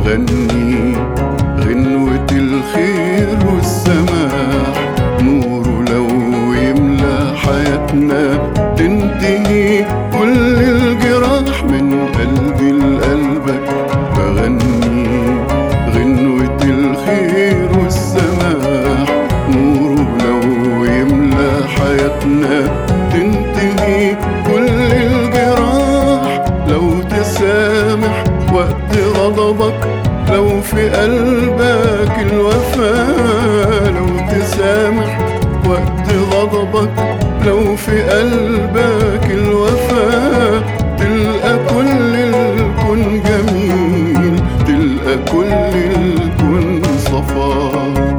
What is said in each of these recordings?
بغني غنوة الخير والسماح نوره لو يملى حياتنا تنتهي كل الجراح من قلبي لقلبك بغني غنوة الخير والسماح نوره لو يملى حياتنا تنتهي كل الجراح لو تسامح وقت غضبك لو في قلبك الوفاء لو تسامح وقت غضبك لو في قلبك الوفاء تلقى كل الكون جميل تلقى كل الكون صفا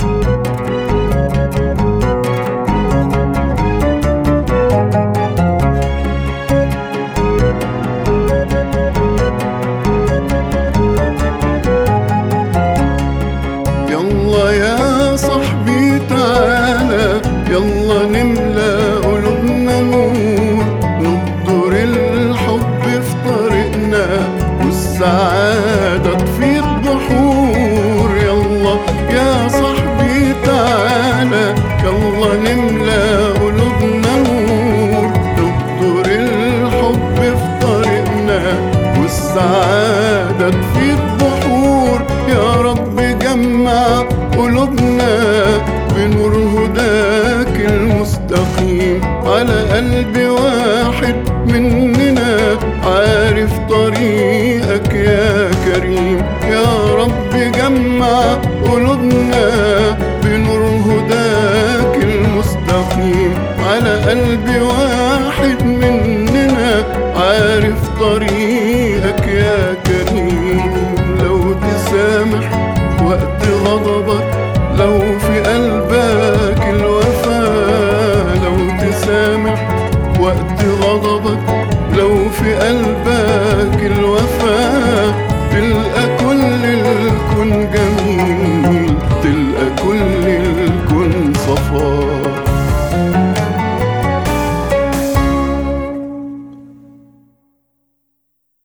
يلا يا صاحبي تعالى يلا نملى قلوبنا نور نبدر الحب في طريقنا والسعادة تفيض بحور يلا يا صاحبي تعالى يلا نملى قلوبنا نور نبدر الحب في طريقنا والسعادة تفيض بحور يا رب جمع قلوبنا بنور هداك المستقيم على قلب واحد مننا عارف طريقك يا كريم يا رب جمع قلوبنا بنور هداك المستقيم على قلب واحد مننا عارف طريقك